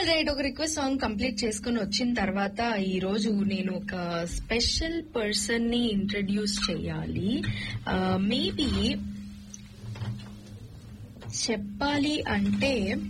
Right ఒక request song complete చేసుకుని వచ్చిన తర్వాత ఈ రోజు నేను ఒక స్పెషల్ పర్సన్ ని ఇంట్రడ్యూస్ చేయాలి మేబీ చెప్పాలి అంటే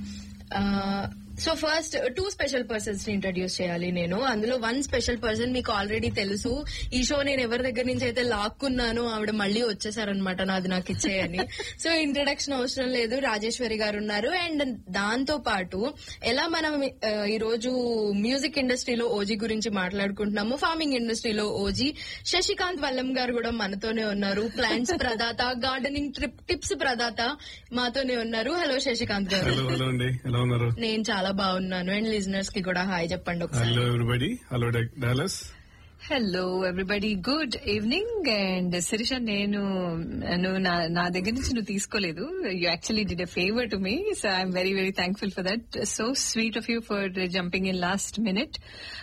so first two special persons ని ఇంట్రడ్యూస్ చేయాలి నేను అందులో వన్ స్పెషల్ పర్సన్ మీకు ఆల్రెడీ తెలుసు ఈ షో నేను ఎవరి దగ్గర నుంచి అయితే లాక్కున్నానో ఆవిడ మళ్ళీ వచ్చేసారనమాట నాది నాకు ఇచ్చేయని సో ఇంట్రడక్షన్ అవసరం లేదు రాజేశ్వరి గారు ఉన్నారు అండ్ దాంతో పాటు ఎలా మనం ఆ, ఈ రోజు మ్యూజిక్ ఇండస్ట్రీలో ఓజీ గురించి మాట్లాడుకుంటున్నాము ఫార్మింగ్ ఇండస్ట్రీలో ఓజీ శశికాంత్ వల్లం గారు కూడా మనతోనే ఉన్నారు ప్లాంట్స్ ప్రదాత గార్డెనింగ్ ట్రిప్ టిప్స్ ప్రదాత మాతోనే ఉన్నారు హలో శశికాంత్ గారు హలో హలో అండి ఎలా ఉన్నారు నేను చాలా బాగున్నాను అండ్ లిజనర్స్ కి కూడా హాయ్ చెప్పండి ఒకసారి hello everybody hello Dallas hello everybody good evening and Sirisha నేను నువ్వు నా నా దగ్గర నుంచి నువ్వు తీసుకోలేదు you actually did a favour to me so I'm very very thankful for that so sweet of you for jumping in last minute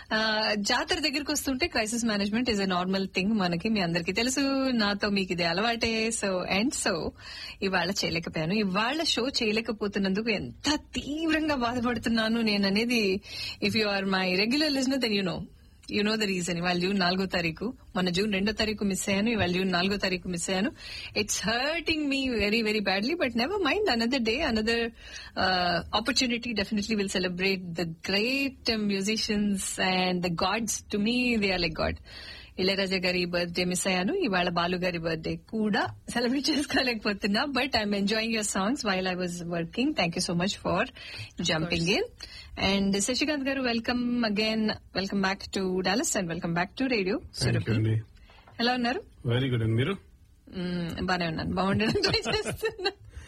జాతర దగ్గరికి వస్తుంటే crisis management is a normal thing మనకి మీ అందరికీ తెలుసు నాతో మీకు ఇది అలవాటే సో అండ్ సో ఇవాళ చేయలేకపోయాను ఇవాళ షో చేయలేకపోతున్నందుకు ఎంత తీవ్రంగా బాధపడుతున్నాను నేను అనేది if you are my regular listener then you know you know the reason ఇవాళ జూన్ నాలుగో తారీఖు మన జూన్ రెండో తారీఖు మిస్ అయ్యాను ఇవాళ జూన్ నాలుగో తారీఖు మిస్ అయ్యాను it's hurting me very very badly but never mind another day another opportunity definitely will celebrate the great musicians and the gods to me they are like god Ilaiyaraaja గారి birthday miss అయ్యాను ఇవాళ బాలు గారి birthday కూడా celebrate చేసుకోలేకపోతున్నా but I'm enjoying your songs while I was working thank you so much for jumping in and Shashikanth గారు welcome again welcome back to Dallas and welcome back to radio thank you అండి ఎలా ఉన్నారు very good అండి మీరు మ్మ్, బానే ఉన్నాను బాగుండడం try చేస్తున్నా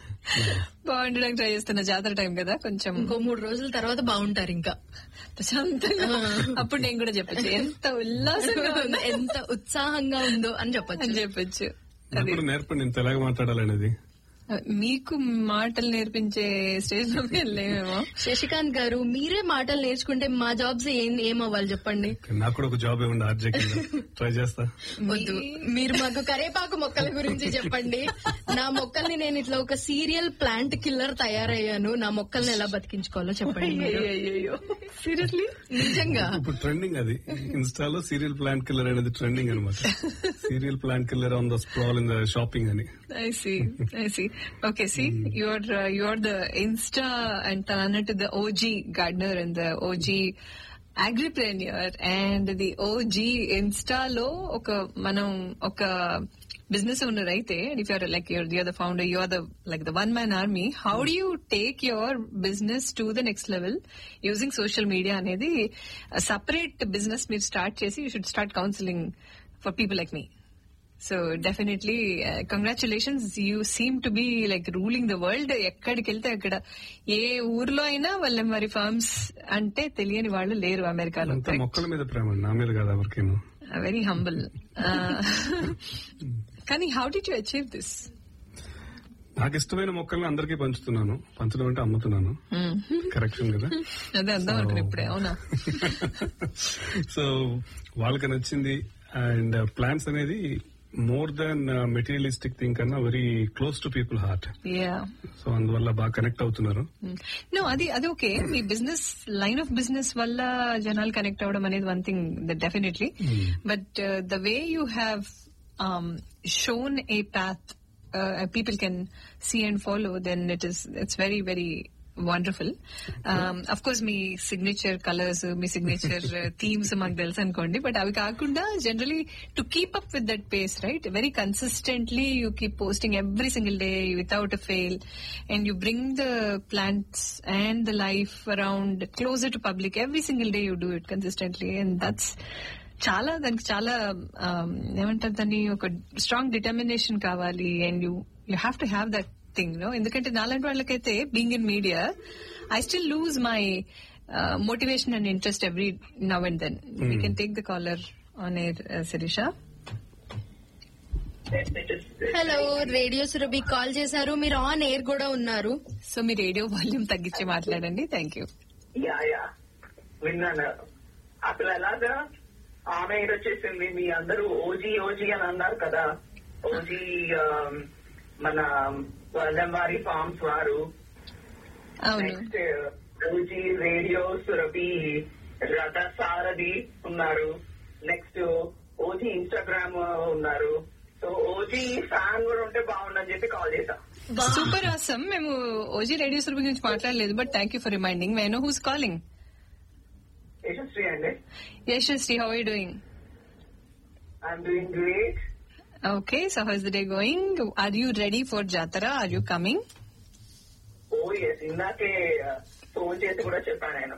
బాగుండడం ట్రై చేస్తున్నా జాతర టైం కదా కొంచెం ఇంకో మూడు రోజుల తర్వాత బాగుంటారు ఇంకా ప్రశాంతంగా అప్పుడు నేను కూడా చెప్పచ్చు ఎంత ఉల్లాసంగా ఉందో ఎంత ఉత్సాహంగా ఉందో అని చెప్పచ్చు అని చెప్పొచ్చు నాకు కూడా నేర్పండి ఇంత ఎలాగ మాట్లాడాలనేది మీకు మాటలు నేర్పించే స్టేజ్ లో మేము లేమేమో శశికాంత్ గారు మీరే మాటలు నేర్చుకుంటే మా జాబ్స్ ఏం ఏమవ్వాలి చెప్పండి నాకు కూడా ఒక జాబ్ ఇవ్వండి ఆర్జే కింద ట్రై చేస్తా వద్దు మీరు మాకు కరేపాకు మొక్కల గురించి చెప్పండి నా మొక్కల్ని నేను ఇట్లా ఒక సీరియల్ ప్లాంట్ కిల్లర్ తయారయ్యాను నా మొక్కల్ని ఎలా బతికించుకోవాలో చెప్పండి మీరు. సీరియస్లీ నిజంగా ఇప్పుడు ట్రెండింగ్ అది ఇన్స్టాలో సీరియల్ ప్లాంట్ కిల్లర్ అనేది ట్రెండింగ్ అనమాట serial plant killer on the scroll in the shopping అని I see. I see. Okay, see, you're uh, you're the Insta and Tanana the OG gardener and the OG agripreneur and the OG Insta లో ఒక మనం ఒక business owner అయితే if you're like you're you're the founder you are the like the one man army how do you take your business to the next level using social media అనేది separate business మీరు start చేసి you should start counselling for people like me so definitely congratulations you seem to be like ruling the world ఎక్కడికి వెళ్తే అక్కడ ఏ ఊర్లో అయినా వాళ్ళ మరి ఫార్మ్స్ అంటే తెలియని వాళ్ళు లేరు అమెరికాలో అంతా మొక్కల మీద ప్రేమ అండి, నా మీద కాదు ఎవరికేను వెరీ హంబుల్ కానీ how do you achieve this నాకు ఇష్టమైన మొక్కల్ని అందరికీ పంచుతున్నాను పంచడం అంటే అమ్ముతున్నాను కరెక్షన్ కదా అదే అందాం అనుకున్నా ఇప్పుడే అవునా సో వాళ్ళకి నచ్చింది అండ్ ప్లాంట్స్ అనేది మోర్ దాన్ మెటీరియలిస్టిక్ థింగ్ కన్నా very close to people heart yeah so అందువల్ల బాగా కనెక్ట్ అవుతున్నారు నో అది అది ఓకే మీ బిజినెస్ లైన్ ఆఫ్ బిజినెస్ వల్ల జనాలు కనెక్ట్ అవ్వడం అనేది one thing definitely but the way you have shown a path people can see and follow then it is it's very very wonderful of course మీ signature colours మీ signature themes మాకు తెలుసు అనుకోండి but అవి కాకుండా generally to keep up with that pace right very consistently you keep posting every single day without a fail and you bring the plants and the life around closer to public every single day you do it consistently and that's చాలా దానికి చాలా um, ఏమంటారు దాన్ని ఒక strong determination కావాలి and you you have to have that thing no ఎందుకంటే నాలాంటి వాళ్ళకైతే being in media I still lose my motivation and interest every now and then you can take the caller on air Shirisha hello radio Surabhi call చేశారు మీరు on air కూడా ఉన్నారు so మీ radio volume తగ్గించి మాట్లాడండి thank you yeah yeah విన్నాను అసలు ఎలాగా ఆమె ఇది వచ్చేసింది మీ అందరూ ఓజీ ఓజీ అని అన్నారు కదా ఓజీ మన వల్లమారి ఫార్మ్స్ వారు అవును next OG radio Surabhi Ratha Sarathi ఉన్నారు నెక్స్ట్ ఓజీ ఇన్స్టాగ్రామ్ ఉన్నారు సో ఓజీ ఫ్యాన్ కూడా ఉంటే బాగుండని చెప్పి కాల్ చేశా సూపర్ ఆసమ్ మేము ఓజీ రేడియో సురభి గురించి మాట్లాడలేదు but thank you for reminding my no who's calling Yashasvi అండి Yashasvi how you doing I'm doing great okay so how is the day going are you ready for Jatara are you coming oh yes ఇందాకే phone చేసి కూడా చెప్పాను ఆయన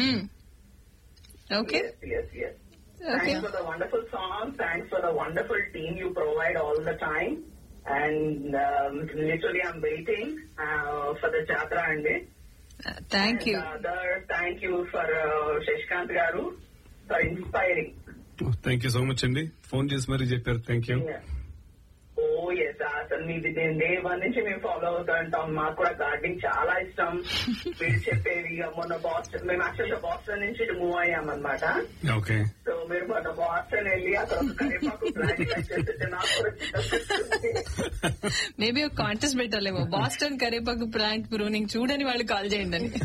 okay yes, yes. Okay. Thanks for the wonderful song. Thanks for the wonderful team you provide all the time. And um, literally, I'm waiting uh, for the Jatra and it. Thank you And, uh, other, thank you for uh, Shashikant Garu for inspiring. Thank you so much అండి phone చేసి మరీ చెప్పారు thank you Yeah. Oh yes అసలు మీది నేను day one నుంచి మేము follow అవుతూ ఉంటాం మాకు కూడా గార్డెనింగ్ చాలా ఇష్టం మీరు చెప్పేవి ఇక మొన్న బాస్టన్ మేము యాక్చువల్గా బాస్టన్ నుంచి ఇటు మూవ్ అయ్యాం అనమాట ఓకే సో మీరు మొన్న బాస్టన్ వెళ్ళి అక్కడ ఒక కరివేపాకు ప్లాంట్ చేస్తుంటే నాకు కూడా చిన్నపిస్తుంది. మేబీ ఒక కాంటెస్ట్ పెట్టాలేమో బాస్టన్ కరేపాకు ప్లాంట్ ప్రూనింగ్ చూడని వాళ్ళు కాల్ చేయండి అని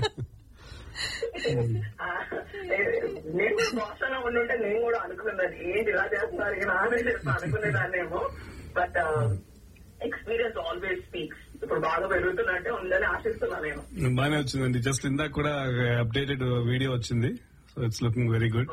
ఆ, నేను కూడా బాస్టన్ లో ఉండి ఉంటే నేను కూడా అనుకున్నది ఏంటి ఇలా చేస్తున్నారు ఇక నానే చెప్పి అనుకునేదాన్నేమో బట్ ఎక్స్పీరియన్స్ ఆల్వేస్ స్పీక్స్ ఇప్పుడు బాగా పెరుగుతున్నట్టే ఉందని ఆశిస్తున్నాను నేను బాగానే వచ్చిందండి జస్ట్ ఇందాక కూడా అప్డేటెడ్ వీడియో వచ్చింది so it's looking very good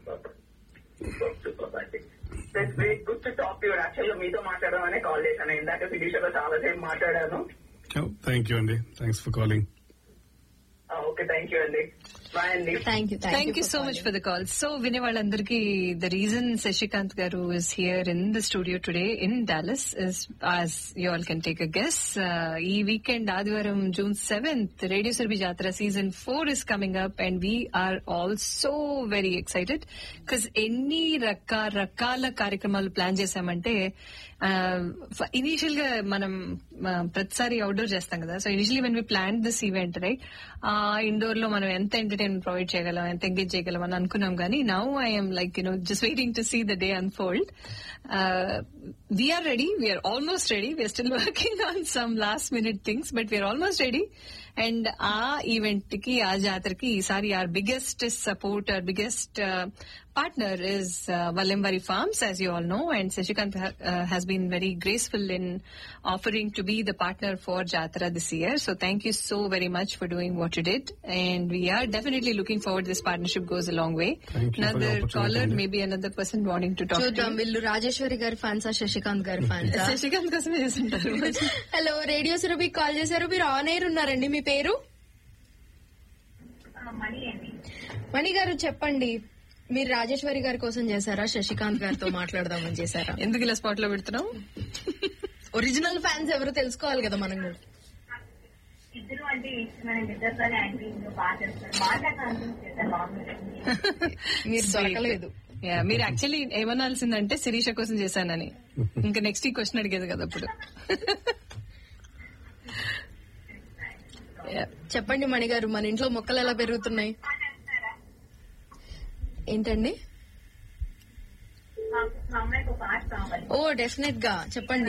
very good to talk you actual గా మీతో మాట్లాడదామనే కాల్ చేశాను ఇందాక శిరీషతో చాలా సేపు మాట్లాడాను థ్యాంక్ యూ అండి thanks for calling okay thank you అండి బాయ్ అండి thank you thank you so much for the call so వినే వాళ్ళందరికీ the reason Shashikant garu is here in the studio today in Dallas is as you all can take a guess ఈ weekend ఆదివారం June seventh radio సర్వీ Jatara season four is coming up and we're all so very excited because ఎన్ని రకరకాల కార్యక్రమాలు plan చేశామంటే initial గా మనం ఆ, ప్రతిసారి అవుట్డోర్ చేస్తాం కదా so initially when we plan this event right ఆ ఇండోర్ లో మనం ఎంత ఎంటర్టైన్మెంట్ ప్రొవైడ్ చేయగలం ఎంత ఎంగేజ్ చేయగలం అని అనుకున్నాం కానీ now I'm like you know just waiting to see the day unfold we're ready we're almost ready we're still working on some last minute things but we're almost ready and ఆ event కి ఆ జాతరకి ఈసారి our biggest support our biggest partner is uh, Valemvari Farms, as you all know, and Sashikant ha- uh, has been very graceful in offering to be the partner for Jatara this year. So thank you so very much for doing what you did, and we are definitely looking forward. This partnership goes a long way. Thank you for the another opportunity. caller, maybe another person wanting to talk to చూద్దాం you. వీళ్ళు రాజేశ్వరి గారి ఫ్యాన్సా శశికాంత్ గారి ఫ్యాన్సా శశికాంత్ కోసమే చేస్తుంటారు hello radio Surabhi call చేశారు మీరు on air ఉన్నారండి మీ పేరు మణి గారు చెప్పండి మీరు రాజేశ్వరి గారి కోసం చేశారా శశికాంత్ గారితో మాట్లాడదామని చేశారా ఎందుకు ఇలా స్పాట్ లో పెడుతున్నాం ఒరిజినల్ ఫ్యాన్స్ ఎవరు తెలుసుకోవాలి కదా మనం కూడా ఇద్దరు అంటే ఇష్టమైన ఇద్దరుతోనే యాక్టింగ్ బాగా చేస్తారు మాట్లాడటానికి చేస్తారు బాగుంటుంది మీరు దొరకలేదు Yeah, మీరు యాక్చువల్లీ ఏమనాల్సిందంటే శిరీష కోసం చేశానని ఇంకా నెక్స్ట్ ఈ క్వశ్చన్ అడిగేది కదా అప్పుడు Yeah. చెప్పండి మణి గారు మన ఇంట్లో మొక్కలు ఎలా పెరుగుతున్నాయి ఏంటండి మా మా అమ్మాయికి ఒక పాట కావాలి ఓ డెఫినెట్ గా చెప్పండి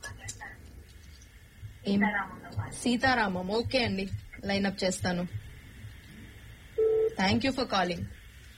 ఏం సీతారామంలో పాట సీతారామం ఓకే అండి లైన్ అప్ చేస్తాను thank you for calling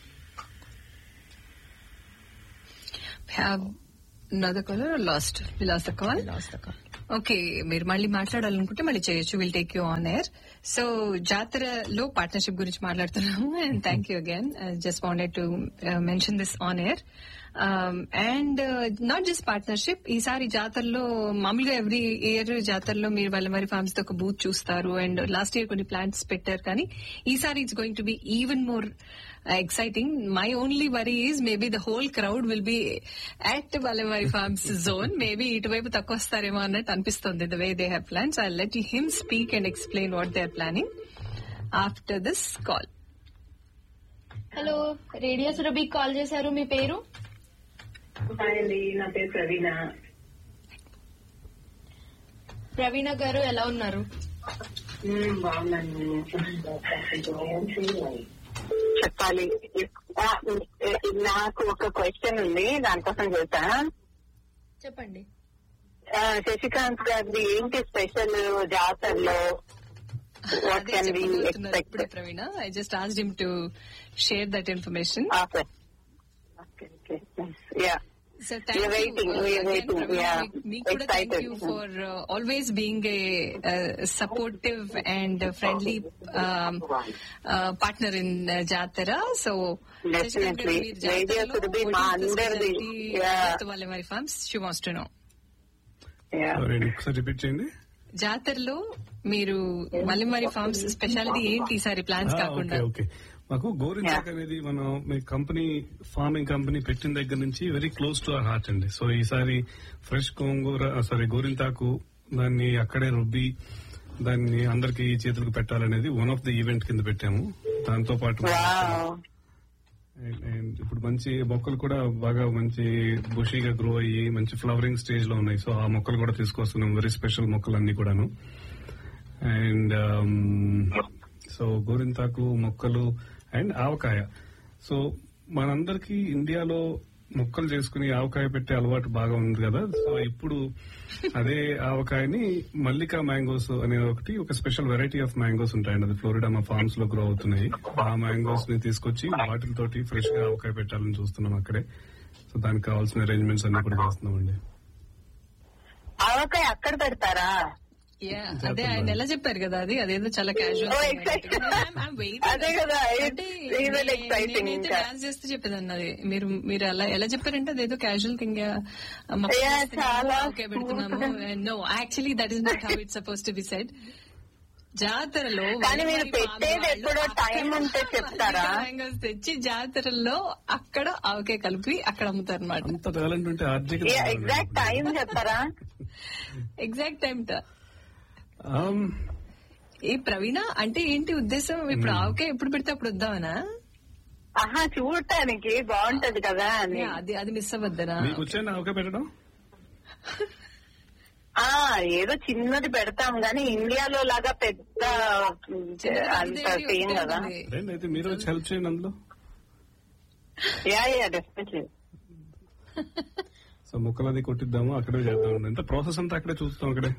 have another caller or lost? We lost the call? Okay మీరు మళ్ళీ మాట్లాడాలనుకుంటే మళ్ళీ చేయొచ్చు will take you on air so జాతరలో పార్ట్నర్షిప్ గురించి మాట్లాడుతున్నాము and thank you again just wanted to mention this on air and not just partnership ఈసారి జాతరలో మామూలుగా ఎవ్రీ ఇయర్ జాతరలో మీరు వాళ్ళ మరి ఫార్మ్స్ తో ఒక బూత్ చూస్తారు అండ్ లాస్ట్ ఇయర్ కొన్ని ప్లాంట్స్ పెట్టారు కానీ ఈసారి it's going to be even more exciting. My only worry is maybe the whole crowd will be at Valemari Farms zone. Maybe ఇటువైపు తక్కువ వస్తారేమో అన్నట్టు అనిపిస్తుంది the way they have planned. So I'll let him speak and explain what they're planning after this call. Hello radio Surabhi call చేశారు మీ పేరు hi అండి నా పేరు ప్రవీణ ప్రవీణ గారు ఎలా ఉన్నారు మ్మ్, బాగున్నాను చెప్పాలి ఆ, నాకు ఒక క్వశ్చన్ ఉంది దానికోసం చేశా చెప్పండి ఆ, శశికాంత్ గారిది ఏంటి స్పెషల్ జాతరలో what అదే can we చెప్పబోతున్నారు expect? ఇప్పుడే Praveena I just asked him to share that information Okay. Okay, okay. Nice. Yeah. So We're thank waiting, you. we're again, waiting, Praveen, yeah. మీకు కూడా thank Excited. You for always being a supportive and friendly partner in Jatara so Definitely. Radio should be మా అందరిది. Yeah. వాళ్ళ farms she wants to know Yeah. Sorry, ఒకసారి repeat చేయండి జాతరలో మీరు మళ్ళీ మరి ఫార్మ్స్ స్పెషాలిటీ ఏంటి ఈసారి ప్లాన్స్ ఆ, కాకుండా ఓకే ఓకే మాకు గోరింటాక్ అనేది మనం మీ కంపెనీ ఫార్మింగ్ కంపెనీ పెట్టిన దగ్గర నుంచి very close to our heart అండి సో ఈసారి ఫ్రెష్ గోంగూర సారీ గోరింటాకు దాన్ని అక్కడే రుబ్బి దాన్ని అందరికి చేతులకు పెట్టాలనేది వన్ ఆఫ్ ది ఈవెంట్ కింద పెట్టాము దాంతో పాటు Wow. అండ్ అండ్ ఇప్పుడు మంచి మొక్కలు కూడా బాగా మంచి బుషీగా గ్రో అయ్యి మంచి ఫ్లవరింగ్ స్టేజ్ లో ఉన్నాయి సో ఆ మొక్కలు కూడా తీసుకొస్తున్నాం వెరీ స్పెషల్ మొక్కలు అన్ని కూడాను అండ్ సో గోరింతాకు మొక్కలు అండ్ ఆవకాయ సో మనందరికి ఇండియాలో మొక్కలు చేసుకుని ఆవకాయ పెట్టే అలవాటు బాగా ఉంది కదా సో ఇప్పుడు అదే ఆవకాయని మల్లికా మ్యాంగోస్ అనే ఒకటి ఒక స్పెషల్ వెరైటీ ఆఫ్ మ్యాంగోస్ ఉంటాయండి అది ఫ్లోరిడా మా ఫార్మ్స్ లో గ్రో అవుతున్నాయి ఆ మ్యాంగోస్ ని తీసుకొచ్చి వాటితోటి ఫ్రెష్ గా ఆవకాయ పెట్టాలని చూస్తున్నాం అక్కడే సో దానికి కావాల్సిన అరేంజ్మెంట్స్ అన్ని కూడా చేస్తున్నామండి ఆవకాయ అక్కడ పెడతారా Yeah, అదే ఆయన ఎలా చెప్పారు కదా అది అదేదో చాలా Oh, exactly. క్యాజువల్ అదే కదా, it's even exciting నేనైతే ఇంకా. డాన్స్ చేస్తూ చెప్పేదాన్ని అది మీరు మీరు అలా ఎలా చెప్పారంటే అదేదో క్యాజువల్ థింగ్ Yeah, చాలా ఓకే పెడుతున్నాము no actually that is not how it suppose to be said జాతరలో కానీ మీరు వల్లమారి పెట్టేది పాము ఎప్పుడో వాళ్ళు టైం ఉంటే అక్కడ చెప్తారా? mangoes తెచ్చి జాతరలో అక్కడ ఆవకాయ కలిపి అక్కడ అమ్ముతారు అనమాట అంత టాలెంట్ ఉంటే ఆర్థిక ఎగ్జాక్ట్ టైం చెప్పారా ఎగ్జాక్ట్ టైం ఏ ప్రవీణ అంటే ఏంటి ఉద్దేశం ఇప్పుడు ఆవకాయ ఎప్పుడు పెడితే అప్పుడు వద్దామనా ఆహా చూడటానికి బాగుంటది కదా అని Yeah, అది అది మిస్ అవ్వద్దనా మీకు వచ్చాను ఆవకాయ పెట్టడం ఆ ఏదో చిన్నది పెడతాం గానీ ఇండియాలో లాగా పెద్ద అంత సేమ్ కదా రండి అయితే మీరు వచ్చి హెల్ప్ చేయండి అందులో యా యా డెఫినెట్లీ సో మొక్కలు అది కొట్టిద్దాము అక్కడే చేద్దాం అంటే ప్రాసెస్ అంతా అక్కడే చూస్తాం అక్కడే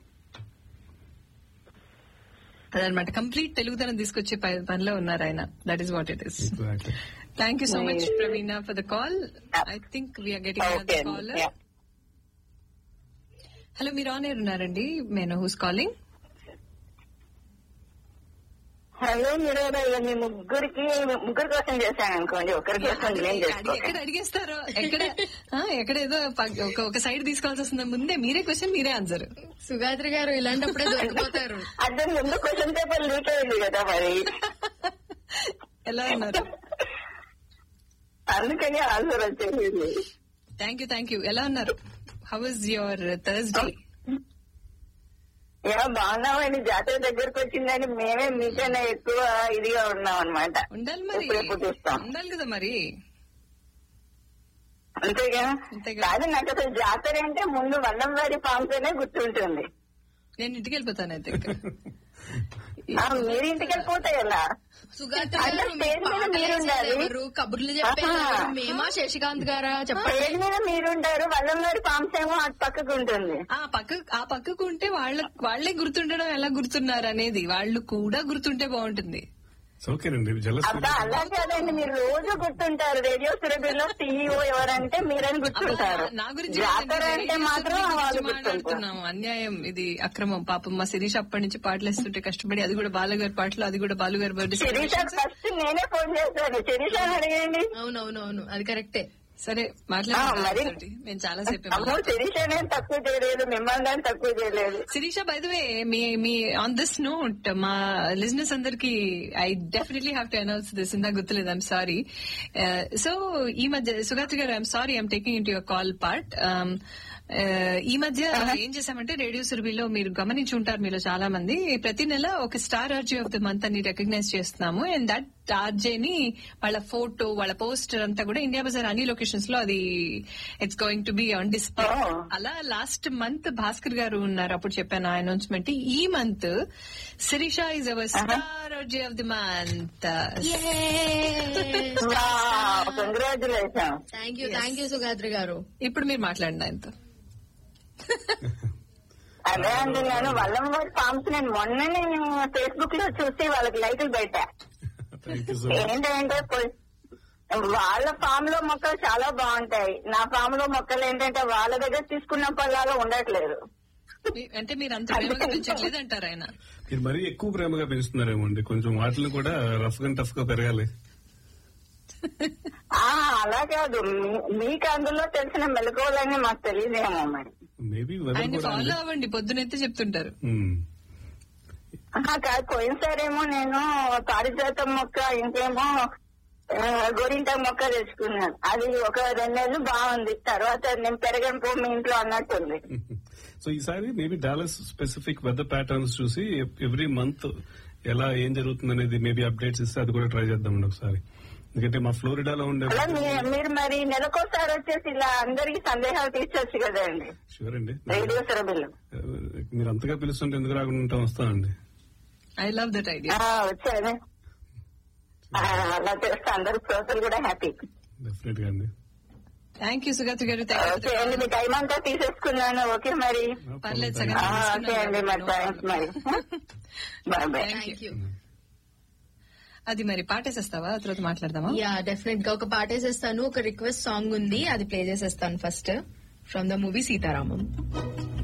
అదనమాట కంప్లీట్ తెలుగుతనం తీసుకొచ్చే ప- పనిలో ఉన్నారు ఆయన that is what it is Exactly. Thank you so much Praveena for the call I think we're getting okay call hello మీరు ఆన్ ఎయిర్ ఉన్నారండి నేను హూస్ కాలింగ్ హలో మీరు మీ ముగ్గురికి ముగ్గురు కోసం చేశాను అనుకోండి ఒకరి కోసం నేను చేసుకో ఎక్కడ అడిగేస్తారో ఎక్కడ ఆ, ఎక్కడ ఏదో ప- ఒక ఒక సైడ్ తీసుకోవాల్సి వస్తుంది ముందే మీరే క్వశ్చన్ మీరే ఆన్సర్ సుగాత్రి గారు ఇలాంటప్పుడే దొరికిపోతారు అదే ముందు క్వశ్చన్ పేపర్ లీక్ అయింది కదా మరి ఎలా ఉన్నారు అందుకని ఆన్సర్ వచ్చేసింది థ్యాంక్ యూ థ్యాంక్ యూ ఎలా ఉన్నారు how is your Thursday yeah బాగున్నామని జాతర దగ్గరకు వచ్చిందని మేమే మీకన్నా ఎక్కువ ఇదిగా ఉన్నాం అనమాట ఉండాలి మరి ఎప్పుడెప్పుడు చూస్తాం ఉండాలి కదా మరి అంతేగా అంతేగా. కాదు నాకు అసలు జాతర అంటే ముందు వల్లంవారి పాంతోనే గుర్తుంటుంది నేను ఇంటికి వెళ్ళిపోతాను అయితే ఇంకా. ఆ, మీరు ఇంటికి వెళ్ళిపోతే ఎలా సుగాత్రి అంటే గారు స్టేజ్ మీద పాటలు మీరు వేసేది ఉండాలి. ఎవరు కబుర్లు చెప్పేది ఆహా. ఎవరు? మేమా శశికాంత్ గారా చెప్పండి స్టేజ్ మీద మీరుంటారు వల్లంవారి పాంప్స్ ఏమో అటు పక్కకు ఉంటుంది ఆ పక్క ఆ పక్కకు ఉంటే వాళ్ళ వాళ్ళే గుర్తుండడం ఎలా గుర్తున్నారు అనేది వాళ్ళు కూడా గుర్తుంటే బాగుంటుంది It's okay నండి జలస్ అబ్బా అలా కాదండి మీరు రోజు గుర్తుంటారు రేడియో సురభిలో సీఈఓ ఎవరంటే మీరని గుర్తుంటారు నా గురించి జాతర అంటే మాత్రం వాళ్ళు గుర్తుంటారు మాట్లాడుతున్నాము అన్యాయం ఇది అక్రమం పాపం మా శిరీష్ అప్పటి నుంచి పాటలు వేస్తుంటే కష్టపడి అది కూడా బాలుగారి పాటలు అది కూడా బాలుగారి బర్త్డే శిరీష ఫస్ట్ నేనే ఫోన్ చేస్తాను శిరీష అడిగండి అవునవునవును అది కరెక్టే సరే ఆ, మరి? మాట్లాడాలి మేము చాలా సేపు అమ్మో శిరీష నేను తక్కువ చేయలేదు మిమ్మల్ని నేను తక్కువ చేయలేదు శిరీష బై ద వే మీ మీ ఆన్ దిస్ నోట్ మా లిజినెస్ అందరికి I definitely have to announce this ఇందా గుర్తులేదు ఐఎమ్ సారీ సో ఈ మధ్య Sugatri garu I'm sorry I'm taking in your call part ఈ మధ్య ఏం చేశామంటే రేడియో సురభిలో మీరు గమనించి ఉంటారు మీలో చాలా మంది ప్రతి నెల ఒక star RJ of the month అని రికగ్నైజ్ చేస్తున్నాము అండ్ దట్ ఆర్జే ని వాళ్ళ ఫోటో వాళ్ళ పోస్టర్ అంతా కూడా ఇండియా బజార్ అన్ని లొకేషన్స్ లో అది it's going to be on display Oh. అలా లాస్ట్ మంత్ భాస్కర్ గారు ఉన్నారు అప్పుడు చెప్పాను అనౌన్స్మెంట్ ఈ month Shirisha is our star RJ of the month congratulation thank you thank you Sugatri garu ఇప్పుడు మీరు మాట్లాడండి ఆయనతో అదే అండి నేను వల్లం వారి ఫార్మ్స్ నేను మొన్ననే ఫేస్బుక్ లో చూసి వాళ్ళకి లైకులు పెట్టా థ్యాంక్ యూ సో మచ్ ఏంటంటే పోయి- వాళ్ళ ఫామ్ లో మొక్కలు చాలా బాగుంటాయి నా ఫామ్ లో మొక్కలు ఏంటంటే వాళ్ళ దగ్గర తీసుకున్న పళ్ళాలో ఉండట్లేదు మీ- అంటే మీరు అంత ప్రేమగా పెంచట్లేదు అంటారు ఆయన మీరు మరీ ఎక్కువ ప్రేమగా పెంచుతున్నారేమో అండి కొంచెం వాటిని కూడా రఫ్ గా టఫ్ గా పెరగాలి ఆ అలా కాదు మీ- మీకు అందులో తెలిసిన మెలకువలన్నీ మాకు తెలియదేమో మరి మేబీ వెదర్ ఆయన కూడా ఫాలో అవ్వండి పొద్దునైతే చెప్తుంటారు ఉమ్. ఆహా, కాదు పోయినసారేమో నేను పారిజాతం మొక్క ఇంకేమో ఆ, గోరింట మొక్క తెచ్చుకున్నాను అది ఒక రెండు నెలలు బాగుంది తర్వాత నేను పెరగను పో మీ ఇంట్లో అన్నట్టుంది సో ఈసారి maybe Dallas specific weather patterns చూసి ఎవ్రీ మంత్ ఎలా ఏం జరుగుతుంది అనేది మేబీ అప్డేట్స్ ఇస్తే అది కూడా ట్రై చేద్దామండి ఒకసారి ఎందుకంటే మా ఫ్లోరిడాలో ఉండే అలా మీ- మీరు మరి నెలకోసారి వచ్చేసి ఇలా అందరికి సందేహాలు తీర్చొచ్చు కదండి షూర్ అండి రేడియో సరబిల్లు మీరు అంతగా పిలుస్తుంటే ఎందుకు రాకుండా ఉంటాం వస్తానండి ఐ లవ్ దట్ ఐడియా ఆ, వచ్చాను ఆ, అలా చేస్తే అందరు శ్రోతలు కూడా హ్యాపీ డెఫినెట్ గా అండి థ్యాంక్ యూ సుగత్ గారు ఓకే అండి మీ టైం అంతా తీసేసుకున్నాను ఓకే మరి పర్లేదు Thank సగం ఆ, you. ఓకే అండి మరి థ్యాంక్స్ మరి బాయ్ బాయ్ థ్యాంక్ యూ అది మరి పాటేసేస్తావా తర్వాత మాట్లాడదామా యా డెఫినెట్ గా ఒక పాట వేసేస్తాను ఒక రిక్వెస్ట్ సాంగ్ ఉంది అది ప్లే చేసేస్తాను first from the movie Sitaramam